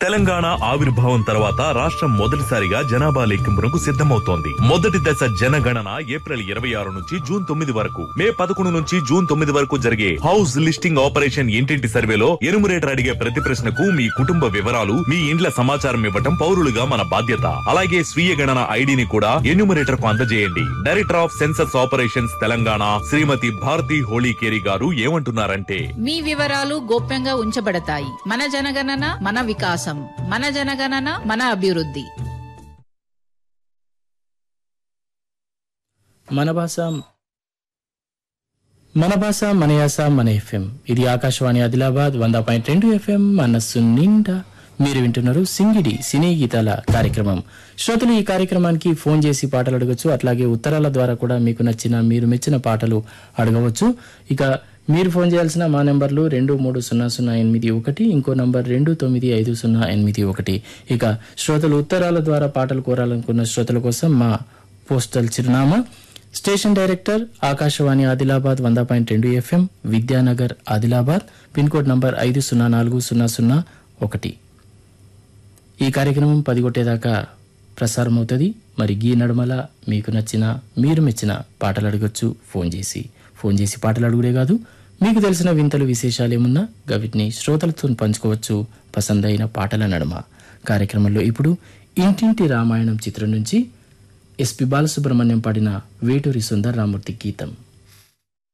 తెలంగాణ ఆవిర్భావం తర్వాత రాష్ట్రం మొదటిసారిగా జనాభా లెక్కింపునకు సిద్ధమవుతోంది మొదటి దశ జనగణన ఏప్రిల్ ఇరవై ఆరు నుంచి జూన్ తొమ్మిది వరకు మే పదకొండు నుంచి జూన్ తొమ్మిది వరకు జరిగే హౌస్ లిస్టింగ్ ఆపరేషన్ ఇంటింటి సర్వేలో ఎనుమరేటర్ అడిగే ప్రతి ప్రశ్నకు మీ కుటుంబ వివరాలు మీ ఇండ్ల సమాచారం ఇవ్వటం పౌరులుగా మన బాధ్యత అలాగే స్వీయ గణన ఐడిని కూడా ఎన్యూమరేటర్ కు అందజేయండి director of census operations Telangana Shrimati Bharathi Holikeri garu ఏమంటున్నారంటే మీ వివరాలు గోప్యంగా ఉంచబడతాయి మన జనగణన మన వికాసం మన జనగణన మన అభివృద్ధి మన భాష మన భాష మన యాస మన ఎఫ్ఎం ఇది ఆకాశవాణి ఆదిలాబాద్ వంద పాయింట్ రెండు ఎఫ్ఎం మనస్సు నిండా మీరు వింటున్నారు సింగిడి సినీ గీతాల కార్యక్రమం శ్రోతలు ఈ కార్యక్రమానికి ఫోన్ చేసి పాటలు అడగచ్చు అట్లాగే ఉత్తరాల ద్వారా కూడా మీకు నచ్చిన మీరు మెచ్చిన పాటలు అడగవచ్చు ఇక మీరు ఫోన్ చేయాల్సిన మా నెంబర్లు రెండు మూడు సున్నా సున్నా ఎనిమిది ఒకటి ఇంకో నంబర్ రెండు తొమ్మిది ఐదు సున్నా ఎనిమిది ఒకటి ఇక శ్రోతలు ఉత్తరాల ద్వారా పాటలు కోరాలనుకున్న శ్రోతల కోసం మా పోస్టల్ చిరునామా స్టేషన్ డైరెక్టర్ ఆకాశవాణి ఆదిలాబాద్ వంద పాయింట్ రెండు FM Vidyanagar Adilabad pin code number ఐదు సున్నా నాలుగు సున్నా సున్నా ఒకటి ఈ కార్యక్రమం పది కొట్టేదాకా ప్రసారం అవుతుంది మరి గీ నడుమల మీకు నచ్చిన మీరు మెచ్చిన పాటలు అడగొచ్చు ఫోన్ చేసి ఫోన్ చేసి పాటలు అడుగుడే కాదు మీకు తెలిసిన వింతలు విశేషాలు ఏమున్నా గవిటిని శ్రోతలతో పంచుకోవచ్చు పసందైన పాటల నడుమ కార్యక్రమంలో ఇప్పుడు ఇంటింటి రామాయణం చిత్రం నుంచి ఎస్పి బాలసుబ్రహ్మణ్యం పాడిన వేటూరి సుందర్ రామూర్తి గీతం